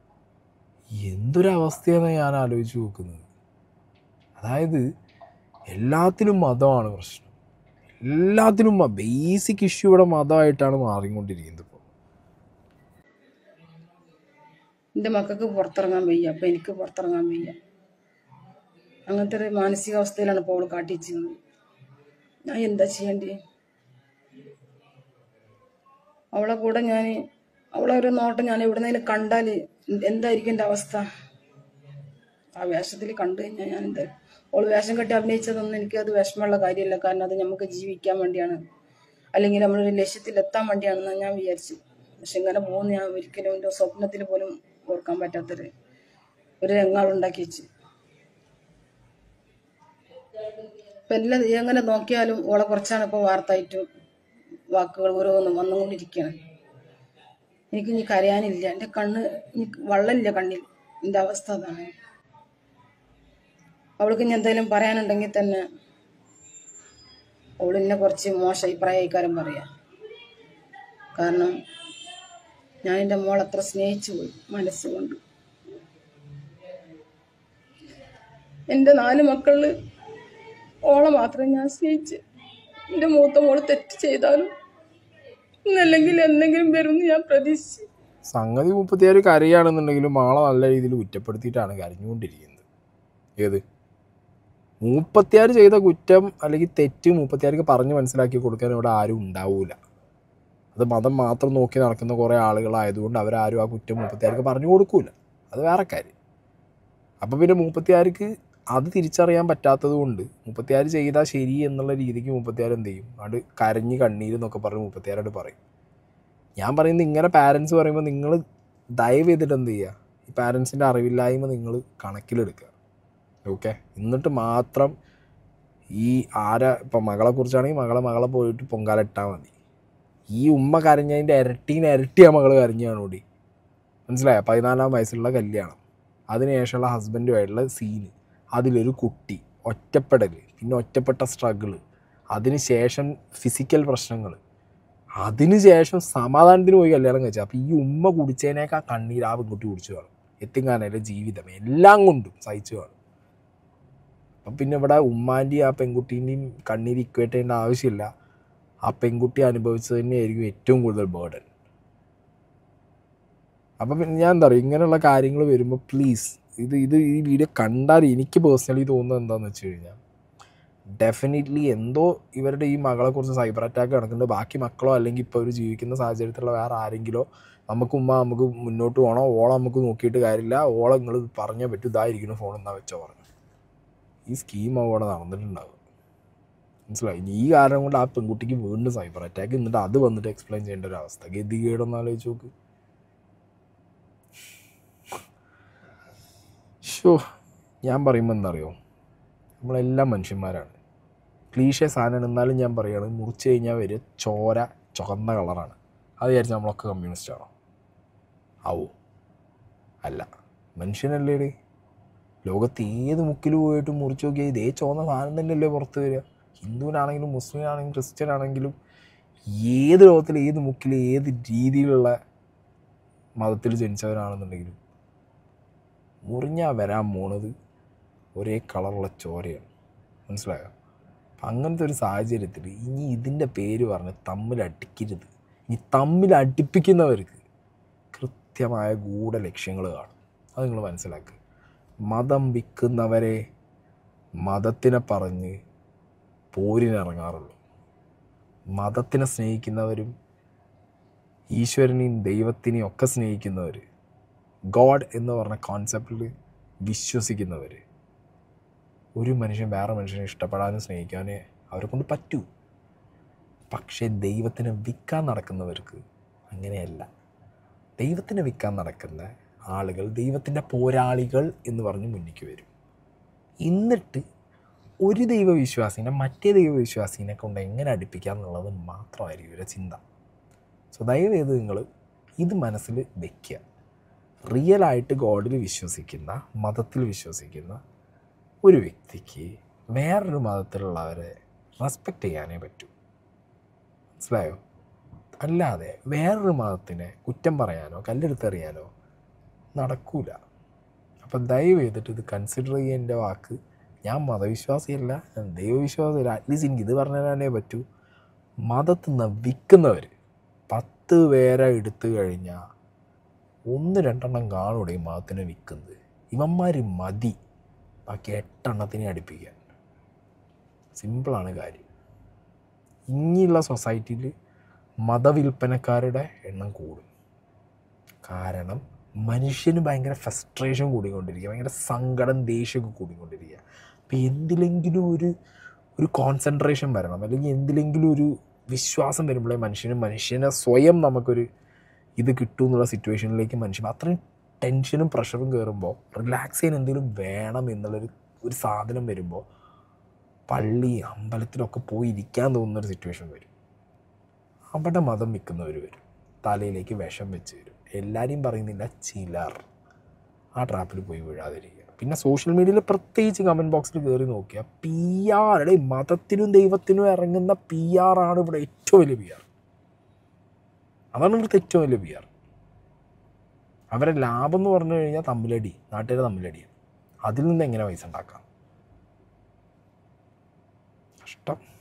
എന്തൊരവസ്ഥയാണ് ഞാൻ ആലോചിച്ച് നോക്കുന്നത് അതായത് എല്ലാത്തിലും മതമാണ് പ്രശ്നം എല്ലാത്തിലും ബേസിക് ഇഷ്യൂ ഇവിടെ മതമായിട്ടാണ് മാറിക്കൊണ്ടിരിക്കുന്നത് ഇപ്പോൾ എൻ്റെ മക്കൾക്ക് പുറത്തിറങ്ങാൻ വയ്യ അപ്പം എനിക്ക് പുറത്തിറങ്ങാൻ വയ്യ അങ്ങനത്തെ ഒരു മാനസികാവസ്ഥയിലാണ് ഇപ്പോൾ അവൾ കാട്ടിച്ചിരുന്നത് ഞാൻ എന്താ ചെയ്യേണ്ടേ അവളെ കൂടെ ഞാൻ അവളെ ഒരു നോട്ടം ഞാൻ എവിടുന്നേലും കണ്ടാൽ എന്തായിരിക്കും എൻ്റെ അവസ്ഥ ആ വേഷത്തിൽ കണ്ടു കഴിഞ്ഞാൽ ഞാൻ എന്താ അവൾ വേഷം കെട്ടി അഭിനയിച്ചതൊന്നും എനിക്കത് വിഷമമുള്ള കാര്യമല്ല കാരണം അത് നമുക്ക് ജീവിക്കാൻ വേണ്ടിയാണ് അല്ലെങ്കിൽ നമ്മളൊരു ലക്ഷ്യത്തിൽ എത്താൻ വേണ്ടിയാണെന്നാണ് ഞാൻ വിചാരിച്ചു പക്ഷെ ഇങ്ങനെ പോകുന്ന ഞാൻ ഒരിക്കലും എൻ്റെ സ്വപ്നത്തിൽ പോലും ഓർക്കാൻ പറ്റാത്തൊരു ഒരു രംഗാളുണ്ടാക്കി വെച്ച് ഇപ്പം എല്ലാം എങ്ങനെ നോക്കിയാലും ഓളെ കുറച്ചാണ് ഇപ്പോൾ വാർത്തയായിട്ടും വാക്കുകൾ ഓരോന്നും വന്നുകൊണ്ടിരിക്കുകയാണ് എനിക്ക് ഇനി കരയാനില്ല എൻ്റെ കണ്ണ് എനിക്ക് വള്ളമില്ല കണ്ണിൽ എൻ്റെ അവസ്ഥ അതാണ് അവൾക്ക് ഇനി എന്തെങ്കിലും പറയാനുണ്ടെങ്കിൽ തന്നെ അവൾ എന്നെ കുറച്ച് മോശം അഭിപ്രായക്കാരൻ പറയാം കാരണം ഞാൻ എൻ്റെ മോൾ അത്ര സ്നേഹിച്ചു പോയി മനസ്സുകൊണ്ട് എൻ്റെ നാല് മക്കളിൽ ഓളെ മാത്രം ഞാൻ സ്നേഹിച്ച് എൻ്റെ മൂത്ത മോള് തെറ്റ് ചെയ്താലും ഇന്നല്ലെങ്കിൽ എന്തെങ്കിലും വരുമെന്ന് ഞാൻ പ്രതീക്ഷിച്ചു സംഗതി മുപ്പത്തിയാറ് കരയാണെന്നുണ്ടെങ്കിലും ആളെ നല്ല രീതിയിൽ കുറ്റപ്പെടുത്തിയിട്ടാണ് കരഞ്ഞുകൊണ്ടിരിക്കുന്നത് ഏത് മൂപ്പത്തിയാറ് ചെയ്ത കുറ്റം അല്ലെങ്കിൽ തെറ്റ് മൂപ്പത്തിയാർക്ക് പറഞ്ഞ് മനസ്സിലാക്കി കൊടുക്കാൻ ഇവിടെ ആരും ഉണ്ടാവൂല അത് മതം മാത്രം നോക്കി നടക്കുന്ന കുറേ ആളുകളായതുകൊണ്ട് അവരാരും ആ കുറ്റം മൂപ്പത്തിയാർക്ക് പറഞ്ഞു കൊടുക്കൂല അത് വേറെ കാര്യം അപ്പം പിന്നെ മൂപ്പത്തിയാർക്ക് അത് തിരിച്ചറിയാൻ പറ്റാത്തത് കൊണ്ട് മുപ്പത്തിയാറ് ചെയ്താൽ ശരി എന്നുള്ള രീതിക്ക് മുപ്പത്തിയാറ് എന്ത് ചെയ്യും അത് കരഞ്ഞ് കണ്ണീര് എന്നൊക്കെ പറഞ്ഞ് മുപ്പത്തിയാറോട് പറയും ഞാൻ പറയുന്നത് ഇങ്ങനെ പാരൻസ് പറയുമ്പോൾ നിങ്ങൾ ദയവ് ചെയ്തിട്ട് എന്ത് ചെയ്യുക ഈ പാരൻസിൻ്റെ അറിവില്ലായ്മ നിങ്ങൾ കണക്കിലെടുക്കുക ഓക്കെ എന്നിട്ട് മാത്രം ഈ ആരാ ഇപ്പം മകളെ കുറിച്ചാണെങ്കിൽ മകളെ മകളെ പോയിട്ട് പൊങ്കാല ഇട്ടാൽ മതി ഈ ഉമ്മ കരഞ്ഞതിൻ്റെ ഇരട്ടീന് ഇരട്ടി ആ മകൾ കരഞ്ഞാണോടി മനസ്സിലായോ പതിനാലാം വയസ്സുള്ള കല്യാണം അതിനുശേഷമുള്ള ഹസ്ബൻഡുമായിട്ടുള്ള സീന് അതിലൊരു കുട്ടി ഒറ്റപ്പെടൽ പിന്നെ ഒറ്റപ്പെട്ട സ്ട്രഗിള് അതിന് ശേഷം ഫിസിക്കൽ പ്രശ്നങ്ങൾ അതിനുശേഷം സമാധാനത്തിന് പോയി കല്യാണം കഴിച്ചു അപ്പോൾ ഈ ഉമ്മ കുടിച്ചതിനേക്കാൾ കണ്ണീര് ആ പെൺകുട്ടി കുടിച്ചു കാണും എത്തിങ്ങാനല്ലേ ജീവിതം എല്ലാം കൊണ്ടും സഹിച്ചു കാണും അപ്പം പിന്നെ ഇവിടെ ഉമ്മാൻ്റെയും ആ പെൺകുട്ടീൻ്റെയും കണ്ണീര് ഇക്വേറ്റ് ചെയ്യേണ്ട ആവശ്യമില്ല ആ പെൺകുട്ടി അനുഭവിച്ചത് തന്നെയായിരിക്കും ഏറ്റവും കൂടുതൽ ബേർഡൻ അപ്പം പിന്നെ ഞാൻ എന്താ പറയുക ഇങ്ങനെയുള്ള കാര്യങ്ങൾ വരുമ്പോൾ പ്ലീസ് ഇത് ഇത് ഈ വീഡിയോ കണ്ടാൽ എനിക്ക് പേഴ്സണലി തോന്നുന്നത് എന്താണെന്ന് വെച്ച് കഴിഞ്ഞാൽ ഡെഫിനറ്റ്ലി എന്തോ ഇവരുടെ ഈ മകളെക്കുറിച്ച് സൈബർ അറ്റാക്ക് നടക്കുന്നുണ്ട് ബാക്കി മക്കളോ അല്ലെങ്കിൽ ഇപ്പോൾ അവർ ജീവിക്കുന്ന സാഹചര്യത്തിലുള്ള വേറെ ആരെങ്കിലോ നമുക്ക് ഉമ്മ നമുക്ക് മുന്നോട്ട് പോകണോ ഓളെ നമുക്ക് നോക്കിയിട്ട് കാര്യമില്ല ഓളെ നിങ്ങൾ പറഞ്ഞേ പറ്റൂ ഇതായിരിക്കുന്നു ഫോൺ എന്നാ വെച്ചോ പറഞ്ഞു ഈ സ്കീം അവിടെ നടന്നിട്ടുണ്ടാവും മനസ്സിലായി ഇനി ഈ കാരണം കൊണ്ട് ആ പെൺകുട്ടിക്ക് വീണ്ടും സൈബർ അറ്റാക്ക് എന്നിട്ട് അത് വന്നിട്ട് എക്സ്പ്ലെയിൻ ചെയ്യേണ്ട ഒരു അവസ്ഥ ഗതികേടൊന്ന് ആലോചിച്ച് നോക്ക് ഷോ ഞാൻ പറയുമ്പോൾ എന്താ അറിയോ നമ്മളെല്ലാം മനുഷ്യന്മാരാണ് ക്ലീശ സാധനമാണ് എന്നാലും ഞാൻ പറയുകയാണ് മുറിച്ച് കഴിഞ്ഞാൽ വരെ ചോര ചുവന്ന കളറാണ് അത് വിചാരിച്ച് നമ്മളൊക്കെ കമ്മ്യൂണിസ്റ്റ് ആണോ ആവോ അല്ല മനുഷ്യനല്ലേ ഡേ ലോകത്ത് ഏത് മുക്കിൽ പോയിട്ട് മുറിച്ച് നോക്കിയാൽ ഇതേ ചുവന്ന സാധനം തന്നെയല്ലേ പുറത്ത് വരിക ഹിന്ദുവിനാണെങ്കിലും മുസ്ലിമാണെങ്കിലും ക്രിസ്ത്യൻ ആണെങ്കിലും ഏത് ലോകത്തിൽ ഏത് മുക്കിൽ ഏത് രീതിയിലുള്ള മതത്തിൽ ജനിച്ചവരാണെന്നുണ്ടെങ്കിലും മുറിഞ്ഞാൽ വരാൻ പോണത് ഒരേ കളറുള്ള ചോരയാണ് മനസ്സിലായോ അപ്പം അങ്ങനത്തെ ഒരു സാഹചര്യത്തിൽ ഇനി ഇതിൻ്റെ പേര് പറഞ്ഞ് തമ്മിൽ അടിക്കരുത് ഇനി തമ്മിൽ അടുപ്പിക്കുന്നവർക്ക് കൃത്യമായ ഗൂഢ ലക്ഷ്യങ്ങൾ കാണും അത് നിങ്ങൾ മനസ്സിലാക്കുക മതം വിൽക്കുന്നവരെ മതത്തിനെ പറഞ്ഞ് പോരിനിറങ്ങാറുള്ളൂ മതത്തിനെ സ്നേഹിക്കുന്നവരും ഈശ്വരനെയും ദൈവത്തിനെയും ഒക്കെ സ്നേഹിക്കുന്നവർ ഗോഡ് എന്ന് പറഞ്ഞ കോൺസെപ്റ്റിൽ വിശ്വസിക്കുന്നവർ ഒരു മനുഷ്യൻ വേറെ മനുഷ്യനെ ഇഷ്ടപ്പെടാനും സ്നേഹിക്കാനേ അവരെ കൊണ്ട് പറ്റൂ പക്ഷേ ദൈവത്തിനെ വിൽക്കാൻ നടക്കുന്നവർക്ക് അങ്ങനെയല്ല ദൈവത്തിനെ വിൽക്കാൻ നടക്കുന്ന ആളുകൾ ദൈവത്തിൻ്റെ പോരാളികൾ എന്ന് പറഞ്ഞ് മുന്നിക്ക് വരും എന്നിട്ട് ഒരു ദൈവവിശ്വാസിനെ മറ്റേ ദൈവവിശ്വാസിനെ കൊണ്ട് എങ്ങനെ അടുപ്പിക്കാം എന്നുള്ളത് മാത്രമായിരിക്കും ഇവരുടെ ചിന്ത സോ ദയവേത് നിങ്ങൾ ഇത് മനസ്സിൽ വെക്കുക റിയലായിട്ട് ഗോഡിൽ വിശ്വസിക്കുന്ന മതത്തിൽ വിശ്വസിക്കുന്ന ഒരു വ്യക്തിക്ക് വേറൊരു മതത്തിലുള്ളവരെ റെസ്പെക്റ്റ് ചെയ്യാനേ പറ്റൂ മനസ്സിലായോ അല്ലാതെ വേറൊരു മതത്തിനെ കുറ്റം പറയാനോ കല്ലെടുത്തെറിയാനോ നടക്കൂല അപ്പം ദയവ് ചെയ്തിട്ട് ഇത് കൺസിഡർ ചെയ്യേണ്ട വാക്ക് ഞാൻ മതവിശ്വാസിയല്ല ഞാൻ ദൈവവിശ്വാസിയല്ല അറ്റ്ലീസ്റ്റ് എനിക്ക് ഇത് പറഞ്ഞു തരാനേ പറ്റൂ മതത്തിൽ നിന്ന് വിൽക്കുന്നവർ പത്ത് പേരെ എടുത്തു കഴിഞ്ഞാൽ ഒന്ന് രണ്ടെണ്ണം കാണൂടെ ഈ മതത്തിനെ വിൽക്കുന്നത് ഇവന്മാർ മതി ബാക്കി എട്ടെണ്ണത്തിനെ അടുപ്പിക്കാൻ സിമ്പിളാണ് കാര്യം ഇനിയുള്ള സൊസൈറ്റിയിൽ മതവിൽപ്പനക്കാരുടെ എണ്ണം കൂടും കാരണം മനുഷ്യന് ഭയങ്കര ഫ്രസ്ട്രേഷൻ കൂടിക്കൊണ്ടിരിക്കുക ഭയങ്കര സങ്കടം ദേഷ്യമൊക്കെ കൂടിക്കൊണ്ടിരിക്കുക അപ്പോൾ എന്തിലെങ്കിലും ഒരു ഒരു കോൺസെൻട്രേഷൻ വരണം അല്ലെങ്കിൽ എന്തിലെങ്കിലും ഒരു വിശ്വാസം വരുമ്പോഴേ മനുഷ്യന് മനുഷ്യനെ സ്വയം നമുക്കൊരു ഇത് കിട്ടും എന്നുള്ള സിറ്റുവേഷനിലേക്ക് മനുഷ്യൻ അത്രയും ടെൻഷനും പ്രഷറും കയറുമ്പോൾ റിലാക്സ് ചെയ്യാൻ എന്തെങ്കിലും വേണം എന്നുള്ളൊരു ഒരു സാധനം വരുമ്പോൾ പള്ളി അമ്പലത്തിലൊക്കെ പോയി ഇരിക്കാൻ തോന്നുന്നൊരു സിറ്റുവേഷൻ വരും അവിടെ മതം വിൽക്കുന്നവർ വരും തലയിലേക്ക് വിഷം വെച്ച് വരും എല്ലാവരെയും പറയുന്നില്ല ചിലർ ആ ട്രാപ്പിൽ പോയി വീഴാതിരിക്കുക പിന്നെ സോഷ്യൽ മീഡിയയിൽ പ്രത്യേകിച്ച് കമൻറ്റ് ബോക്സിൽ കയറി നോക്കിയാൽ പി ആർ മതത്തിനും ദൈവത്തിനും ഇറങ്ങുന്ന പി ആർ ആണ് ഇവിടെ ഏറ്റവും വലിയ പി ആർ അതാണ് ഇവിടുത്തെ ഏറ്റവും വലിയ പി ആർ അവരെ ലാഭം എന്ന് പറഞ്ഞു കഴിഞ്ഞാൽ തമ്മിലടി നാട്ടുകാരെ തമ്മിലടിയാണ് അതിൽ നിന്ന് എങ്ങനെ പൈസ ഉണ്ടാക്കാം കഷ്ടം